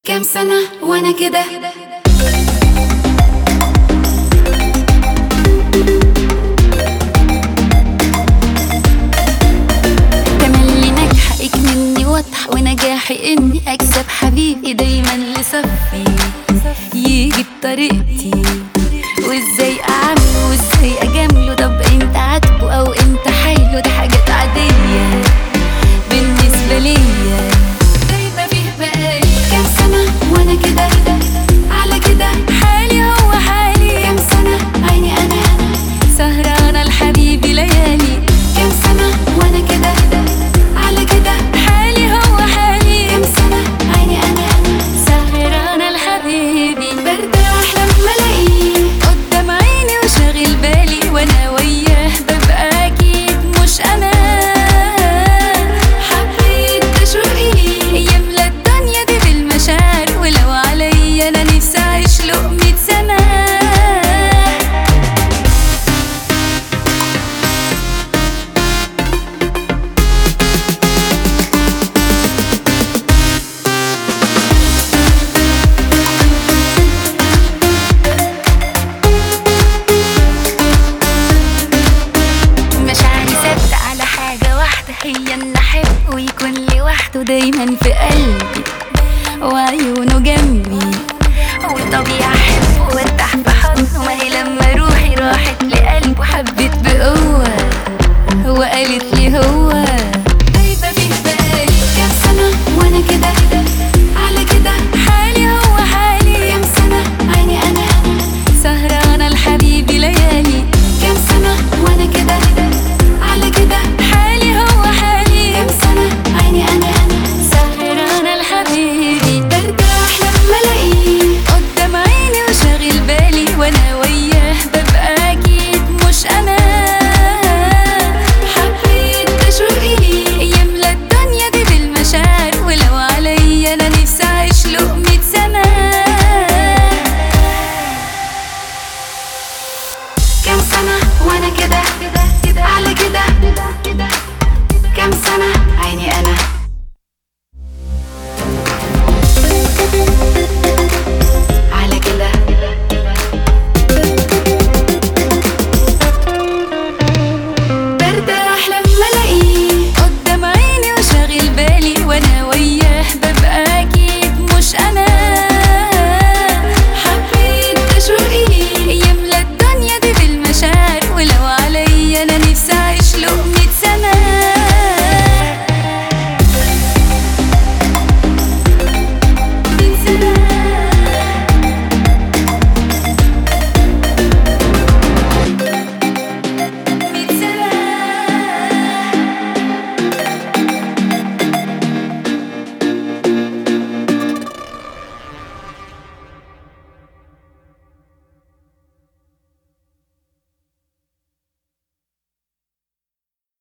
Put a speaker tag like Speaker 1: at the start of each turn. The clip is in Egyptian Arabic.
Speaker 1: كام سنة وانا كده تملي نجحك مني واضح ونجاحي اني اكسب حبيبي دايما لصفي يجي بطريقتي وازاي اعمله وازاي اجامله طب انت عاتبه او انت حايله ده حاجات عادية بالنسبة ليا دايما فيه بقالي كام سنة وانا كده على كده حالي هو حالي كام سنة عيني انا سهرانة لحبيبي ليالي كام سنة وانا كده على كده حالي هو حالي كام سنة عيني انا سهرانة لحبيبي برتاح لما الاقيه قدام عيني وشاغل بالي وانا وياه ببقى اكيد مش انا حبيت تشوقي يملى الدنيا دي بالمشاعر ولو عليا انا نفسي اعيش له مية سنه مشاعري ثابتة على حاجة واحدة هي إن أحب ويكون لوحده دايما في قلبي وعيونه جنبي وطبيعي